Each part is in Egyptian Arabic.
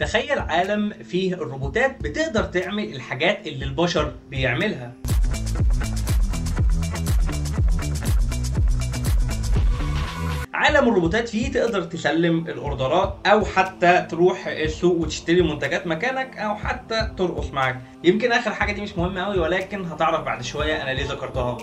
تخيل عالم فيه الروبوتات بتقدر تعمل الحاجات اللي البشر بيعملها عالم الروبوتات فيه تقدر تسلم الاوردرات او حتى تروح السوق وتشتري منتجات مكانك او حتى ترقص معاك يمكن اخر حاجه دي مش مهمه قوي ولكن هتعرف بعد شويه انا ليه ذكرتها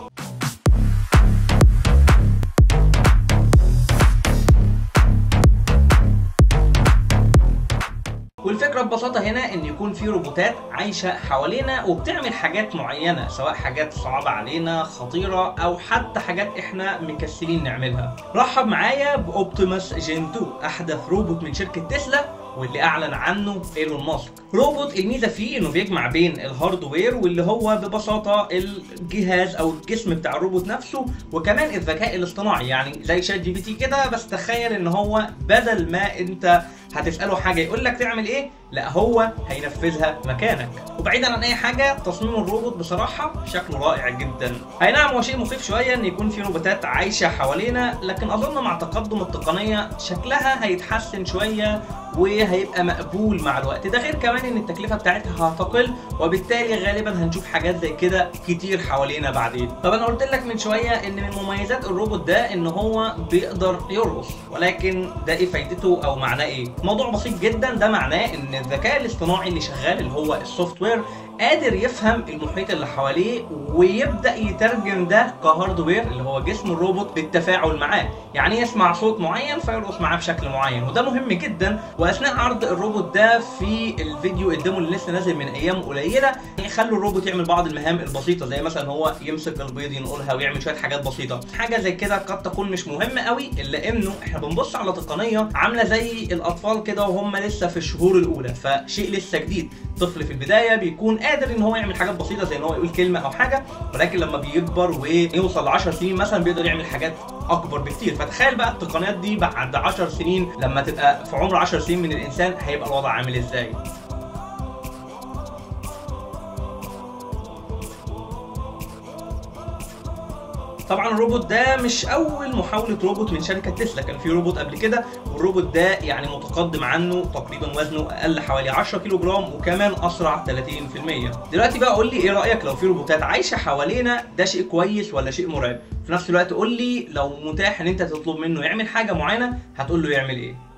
والفكره ببساطه هنا ان يكون في روبوتات عايشه حوالينا وبتعمل حاجات معينه سواء حاجات صعبه علينا خطيره او حتى حاجات احنا مكسلين نعملها رحب معايا باوبتيموس جين 2 احدث روبوت من شركه تسلا واللي اعلن عنه ايلون ماسك روبوت الميزه فيه انه بيجمع بين الهاردوير واللي هو ببساطه الجهاز او الجسم بتاع الروبوت نفسه وكمان الذكاء الاصطناعي يعني زي شات جي بي تي كده بس تخيل ان هو بدل ما انت هتساله حاجه يقول لك تعمل ايه لا هو هينفذها مكانك وبعيدا عن اي حاجه تصميم الروبوت بصراحه شكله رائع جدا اي نعم هو شيء مخيف شويه ان يكون في روبوتات عايشه حوالينا لكن اظن مع تقدم التقنيه شكلها هيتحسن شويه وهيبقى مقبول مع الوقت ده غير كمان ان التكلفه بتاعتها هتقل وبالتالي غالبا هنشوف حاجات زي كده كتير حوالينا بعدين طب انا قلت لك من شويه ان من مميزات الروبوت ده ان هو بيقدر يرقص ولكن ده ايه فايدته او معناه ايه موضوع بسيط جدا ده معناه ان الذكاء الاصطناعي اللي شغال اللي هو السوفت وير قادر يفهم المحيط اللي حواليه ويبدا يترجم ده كهاردوير اللي هو جسم الروبوت بالتفاعل معاه يعني يسمع صوت معين فيرقص معاه بشكل معين وده مهم جدا واثناء عرض الروبوت ده في الفيديو الديمو اللي لسه نازل من ايام قليله يخلوا الروبوت يعمل بعض المهام البسيطه زي مثلا هو يمسك البيض ينقلها ويعمل شويه حاجات بسيطه حاجه زي كده قد تكون مش مهمه قوي الا انه احنا بنبص على تقنيه عامله زي الاطفال كده وهم لسه في الشهور الاولى فشيء لسه جديد طفل في البدايه بيكون قادر ان هو يعمل حاجات بسيطه زي ان هو يقول كلمه او حاجه ولكن لما بيكبر ويوصل ل 10 سنين مثلا بيقدر يعمل حاجات اكبر بكتير فتخيل بقى التقنيات دي بعد 10 سنين لما تبقى في عمر 10 سنين من الانسان هيبقى الوضع عامل ازاي طبعا الروبوت ده مش اول محاوله روبوت من شركه تسلا كان في روبوت قبل كده والروبوت ده يعني متقدم عنه تقريبا وزنه اقل حوالي 10 كيلو جرام وكمان اسرع 30% دلوقتي بقى قول لي ايه رايك لو في روبوتات عايشه حوالينا ده شيء كويس ولا شيء مرعب في نفس الوقت قول لي لو متاح ان انت تطلب منه يعمل حاجه معينه هتقول له يعمل ايه